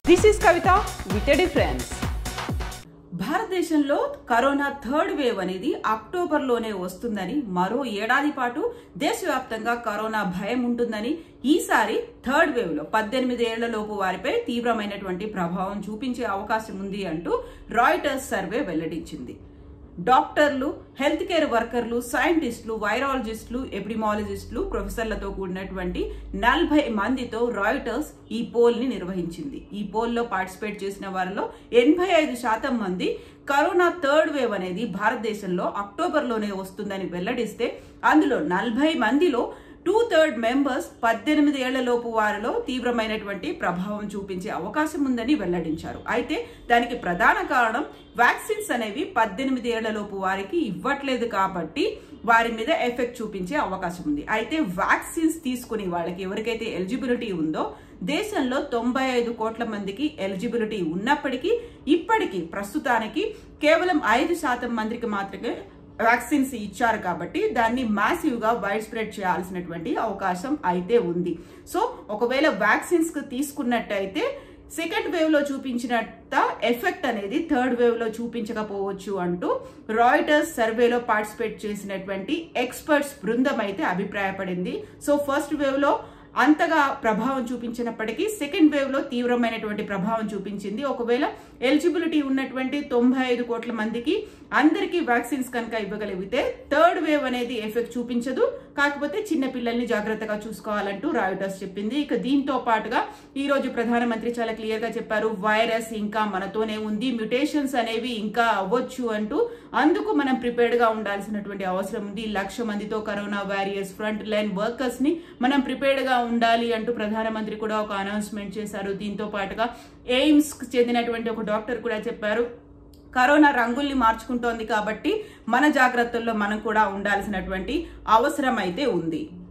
this is Kavitha with a difference భారతదేశంలో corona third wave అనేది అక్టోబర్లోనే వస్తుందని మరో ఏడాది పాటు దేశవ్యాప్తంగా కరోనా భయం ఉంటుందని ఈసారి థర్డ్ వేవ్ లో పద్దెనిమిది ఏళ్లలోపు వారిపై తీవ్రమైనటువంటి ప్రభావం చూపించే అవకాశం ఉంది అంటూ రాయిటర్స్ సర్వే వెల్లడించింది డాక్టర్లు హెల్త్ కేర్ వర్కర్లు సైంటిస్టులు వైరాలజిస్టులు ఎపిడిమాలజిస్టులు ప్రొఫెసర్లతో కూడినటువంటి నలభై మందితో రాయిటర్స్ ఈ పోల్ ని నిర్వహించింది ఈ పోల్లో పార్టిసిపేట్ చేసిన వారిలో ఎనభై ఐదు శాతం మంది కరోనా థర్డ్ వేవ్ అనేది భారతదేశంలో అక్టోబర్లోనే వస్తుందని వెల్లడిస్తే అందులో నలభై మందిలో టూ థర్డ్ మెంబర్స్ పద్దెనిమిది ఏళ్లలోపు వారిలో తీవ్రమైనటువంటి ప్రభావం చూపించే అవకాశం ఉందని వెల్లడించారు అయితే దానికి ప్రధాన కారణం వ్యాక్సిన్స్ అనేవి పద్దెనిమిది ఏళ్లలోపు వారికి ఇవ్వట్లేదు కాబట్టి వారి మీద ఎఫెక్ట్ చూపించే అవకాశం ఉంది అయితే వ్యాక్సిన్స్ తీసుకుని వాళ్ళకి ఎవరికైతే ఎలిజిబిలిటీ ఉందో దేశంలో తొంభై ఐదు కోట్ల మందికి ఎలిజిబిలిటీ ఉన్నప్పటికీ ఇప్పటికీ ప్రస్తుతానికి కేవలం ఐదు శాతం మందికి మాత్రమే వ్యాక్సిన్స్ ఇచ్చారు కాబట్టి దాన్ని మాసివ్ గా వైడ్ స్ప్రెడ్ చేయాల్సినటువంటి అవకాశం అయితే ఉంది సో ఒకవేళ వ్యాక్సిన్స్ తీసుకున్నట్టయితే సెకండ్ వేవ్ లో చూపించినంత ఎఫెక్ట్ అనేది థర్డ్ వేవ్ లో చూపించకపోవచ్చు అంటూ రాయిటర్స్ సర్వేలో పార్టిసిపేట్ చేసినటువంటి ఎక్స్పర్ట్స్ బృందం అయితే అభిప్రాయపడింది సో ఫస్ట్ వేవ్ లో అంతగా ప్రభావం చూపించినప్పటికీ సెకండ్ వేవ్ లో తీవ్రమైనటువంటి ప్రభావం చూపించింది ఒకవేళ ఎలిజిబిలిటీ ఉన్నటువంటి తొంభై ఐదు కోట్ల మందికి అందరికీ వ్యాక్సిన్స్ కనుక ఇవ్వగలిగితే థర్డ్ వేవ్ అనేది ఎఫెక్ట్ చూపించదు కాకపోతే చిన్న పిల్లల్ని జాగ్రత్తగా చూసుకోవాలంటూ రాయిటర్స్ చెప్పింది ఇక దీంతో పాటుగా ఈ రోజు ప్రధానమంత్రి చాలా క్లియర్ గా చెప్పారు వైరస్ ఇంకా మనతోనే ఉంది మ్యుటేషన్స్ అనేవి ఇంకా అవ్వచ్చు అంటూ అందుకు మనం ప్రిపేర్డ్ గా ఉండాల్సినటువంటి అవసరం ఉంది లక్ష మందితో corona warriors front line workers ని మనం ప్రిపేర్డ్ గా ఉండాలి అంటూ ప్రధానమంత్రి కూడా ఒక అనౌన్స్మెంట్ చేశారు దీంతో పాటుగా ఎయిమ్స్ కు చెందినటువంటి ఒక డాక్టర్ కూడా చెప్పారు కరోనా రంగుల్ని మార్చుకుంటోంది కాబట్టి మన జాగ్రత్తల్లో మనం కూడా ఉండాల్సినటువంటి అవసరం అయితే ఉంది